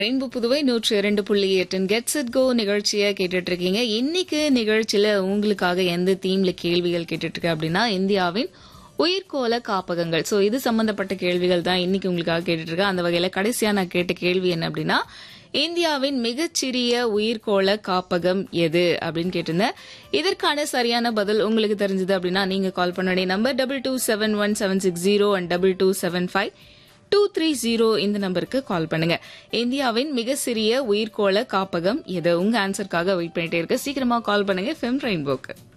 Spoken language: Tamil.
ரெயின்போ புதுவை நூற்றி இரண்டு புள்ளி எட்டின் கெட்ஸ் இட் கோ நிகழ்ச்சியை கேட்டுட்டு இருக்கீங்க இன்னைக்கு நிகழ்ச்சியில உங்களுக்காக எந்த தீம்ல கேள்விகள் கேட்டுட்டு இருக்கு அப்படின்னா இந்தியாவின் உயிர்கோள காப்பகங்கள் சோ இது சம்பந்தப்பட்ட கேள்விகள் தான் இன்னைக்கு உங்களுக்காக கேட்டுட்டு இருக்கேன் அந்த வகையில கடைசியா நான் கேட்ட கேள்வி என்ன அப்படின்னா இந்தியாவின் மிகச்சிறிய உயிர்கோள காப்பகம் எது அப்படின்னு கேட்டிருந்தேன் இதற்கான சரியான பதில் உங்களுக்கு தெரிஞ்சது அப்படின்னா நீங்க கால் பண்ண வேண்டிய number double two seven one seven six zero and double two seven five two three zero இந்த நம்பருக்கு கால் பண்ணுங்க இந்தியாவின் மிக சிறிய உயிர்கோள காப்பகம் எது உங்க ஆன்சருக்காக வெயிட் பண்ணிட்டே இருக்க சீக்கிரமா கால் பண்ணுங்க ஃபெம் ரெயின்போக்கு